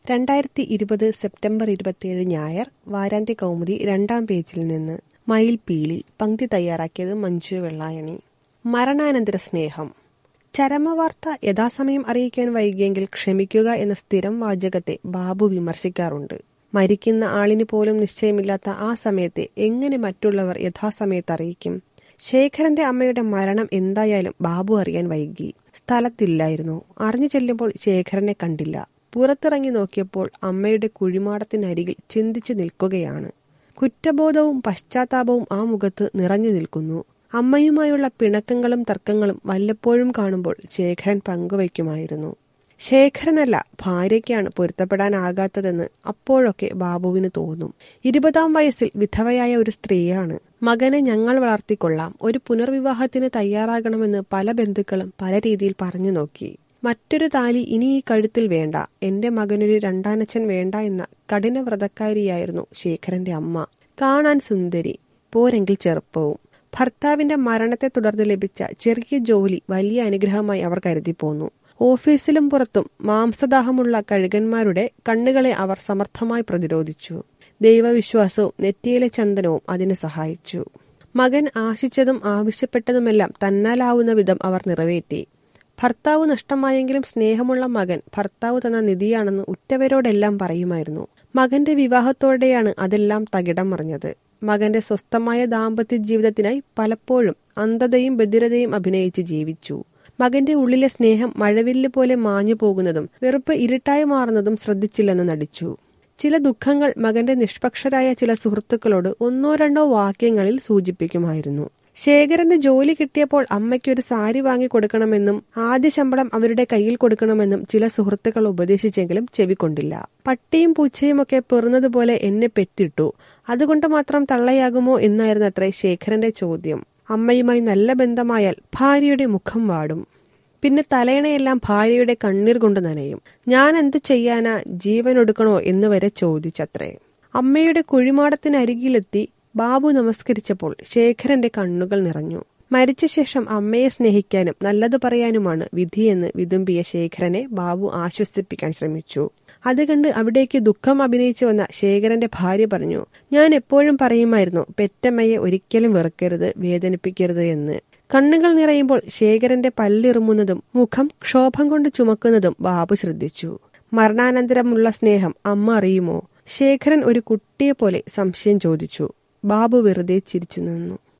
രണ്ടായിരത്തി ഇരുപത് സെപ്റ്റംബർ ഇരുപത്തിയേഴ് ഞായർ വാരാന്ത്യ കൗമുദി രണ്ടാം പേജിൽ നിന്ന് മയിൽ പീലി പങ്ക്തി തയ്യാറാക്കിയത് മഞ്ജു വെള്ളായണി മരണാനന്തര സ്നേഹം ചരമവാർത്ത യഥാസമയം അറിയിക്കാൻ വൈകിയെങ്കിൽ ക്ഷമിക്കുക എന്ന സ്ഥിരം വാചകത്തെ ബാബു വിമർശിക്കാറുണ്ട് മരിക്കുന്ന ആളിന് പോലും നിശ്ചയമില്ലാത്ത ആ സമയത്തെ എങ്ങനെ മറ്റുള്ളവർ യഥാസമയത്ത് അറിയിക്കും ശേഖരന്റെ അമ്മയുടെ മരണം എന്തായാലും ബാബു അറിയാൻ വൈകി സ്ഥലത്തില്ലായിരുന്നു അറിഞ്ഞു ചെല്ലുമ്പോൾ ശേഖരനെ കണ്ടില്ല പുറത്തിറങ്ങി നോക്കിയപ്പോൾ അമ്മയുടെ കുഴിമാടത്തിനരികിൽ ചിന്തിച്ചു നിൽക്കുകയാണ് കുറ്റബോധവും പശ്ചാത്താപവും ആ മുഖത്ത് നിറഞ്ഞു നിൽക്കുന്നു അമ്മയുമായുള്ള പിണക്കങ്ങളും തർക്കങ്ങളും വല്ലപ്പോഴും കാണുമ്പോൾ ശേഖരൻ പങ്കുവയ്ക്കുമായിരുന്നു ശേഖരനല്ല ഭാര്യയ്ക്കാണ് പൊരുത്തപ്പെടാനാകാത്തതെന്ന് അപ്പോഴൊക്കെ ബാബുവിന് തോന്നും ഇരുപതാം വയസ്സിൽ വിധവയായ ഒരു സ്ത്രീയാണ് മകനെ ഞങ്ങൾ വളർത്തിക്കൊള്ളാം ഒരു പുനർവിവാഹത്തിന് തയ്യാറാകണമെന്ന് പല ബന്ധുക്കളും പല രീതിയിൽ പറഞ്ഞു നോക്കി മറ്റൊരു താലി ഇനി ഈ കഴുത്തിൽ വേണ്ട എന്റെ മകനൊരു രണ്ടാനച്ഛൻ വേണ്ട എന്ന കഠിന വ്രതക്കാരിയായിരുന്നു ശേഖരന്റെ അമ്മ കാണാൻ സുന്ദരി പോരെങ്കിൽ ചെറുപ്പവും ഭർത്താവിന്റെ മരണത്തെ തുടർന്ന് ലഭിച്ച ചെറിയ ജോലി വലിയ അനുഗ്രഹമായി അവർ കരുതിപ്പോന്നു ഓഫീസിലും പുറത്തും മാംസദാഹമുള്ള കഴുകന്മാരുടെ കണ്ണുകളെ അവർ സമർത്ഥമായി പ്രതിരോധിച്ചു ദൈവവിശ്വാസവും നെറ്റിയിലെ ചന്ദനവും അതിന് സഹായിച്ചു മകൻ ആശിച്ചതും ആവശ്യപ്പെട്ടതുമെല്ലാം തന്നാലാവുന്ന വിധം അവർ നിറവേറ്റി ഭർത്താവ് നഷ്ടമായെങ്കിലും സ്നേഹമുള്ള മകൻ ഭർത്താവ് തന്ന നിധിയാണെന്ന് ഉറ്റവരോടെല്ലാം പറയുമായിരുന്നു മകന്റെ വിവാഹത്തോടെയാണ് അതെല്ലാം തകിടം മറിഞ്ഞത് മകന്റെ സ്വസ്ഥമായ ദാമ്പത്യ ജീവിതത്തിനായി പലപ്പോഴും അന്ധതയും ബധിരതയും അഭിനയിച്ച് ജീവിച്ചു മകന്റെ ഉള്ളിലെ സ്നേഹം മഴവില്ല് പോലെ മാഞ്ഞു പോകുന്നതും വെറുപ്പ് ഇരുട്ടായി മാറുന്നതും ശ്രദ്ധിച്ചില്ലെന്ന് നടിച്ചു ചില ദുഃഖങ്ങൾ മകന്റെ നിഷ്പക്ഷരായ ചില സുഹൃത്തുക്കളോട് ഒന്നോ രണ്ടോ വാക്യങ്ങളിൽ സൂചിപ്പിക്കുമായിരുന്നു ശേഖരന് ജോലി കിട്ടിയപ്പോൾ അമ്മയ്ക്ക് ഒരു സാരി വാങ്ങി കൊടുക്കണമെന്നും ആദ്യ ശമ്പളം അവരുടെ കയ്യിൽ കൊടുക്കണമെന്നും ചില സുഹൃത്തുക്കൾ ഉപദേശിച്ചെങ്കിലും ചെവിക്കൊണ്ടില്ല പട്ടിയും പൂച്ചയും ഒക്കെ പെറുന്നതുപോലെ എന്നെ പെറ്റിട്ടു അതുകൊണ്ട് മാത്രം തള്ളയാകുമോ എന്നായിരുന്നു അത്രേ ശേഖരന്റെ ചോദ്യം അമ്മയുമായി നല്ല ബന്ധമായാൽ ഭാര്യയുടെ മുഖം വാടും പിന്നെ തലയണയെല്ലാം ഭാര്യയുടെ കണ്ണീർ കൊണ്ട് നനയും ഞാൻ എന്തു ചെയ്യാനാ ജീവൻ ഒടുക്കണോ എന്ന് വരെ ചോദിച്ചത്രേ അമ്മയുടെ കുഴിമാടത്തിനരികിലെത്തി ബാബു നമസ്കരിച്ചപ്പോൾ ശേഖരന്റെ കണ്ണുകൾ നിറഞ്ഞു മരിച്ച ശേഷം അമ്മയെ സ്നേഹിക്കാനും നല്ലത് പറയാനുമാണ് വിധിയെന്ന് വിതുമ്പിയ ശേഖരനെ ബാബു ആശ്വസിപ്പിക്കാൻ ശ്രമിച്ചു അത് കണ്ട് അവിടേക്ക് ദുഃഖം അഭിനയിച്ചു വന്ന ശേഖരന്റെ ഭാര്യ പറഞ്ഞു ഞാൻ എപ്പോഴും പറയുമായിരുന്നു പെറ്റമ്മയെ ഒരിക്കലും വെറുക്കരുത് വേദനിപ്പിക്കരുത് എന്ന് കണ്ണുകൾ നിറയുമ്പോൾ ശേഖരന്റെ പല്ലിറുമുന്നതും മുഖം ക്ഷോഭം കൊണ്ട് ചുമക്കുന്നതും ബാബു ശ്രദ്ധിച്ചു മരണാനന്തരമുള്ള സ്നേഹം അമ്മ അറിയുമോ ശേഖരൻ ഒരു കുട്ടിയെ പോലെ സംശയം ചോദിച്ചു ബാബു വെറുതെ ചിരിച്ചു നിന്നു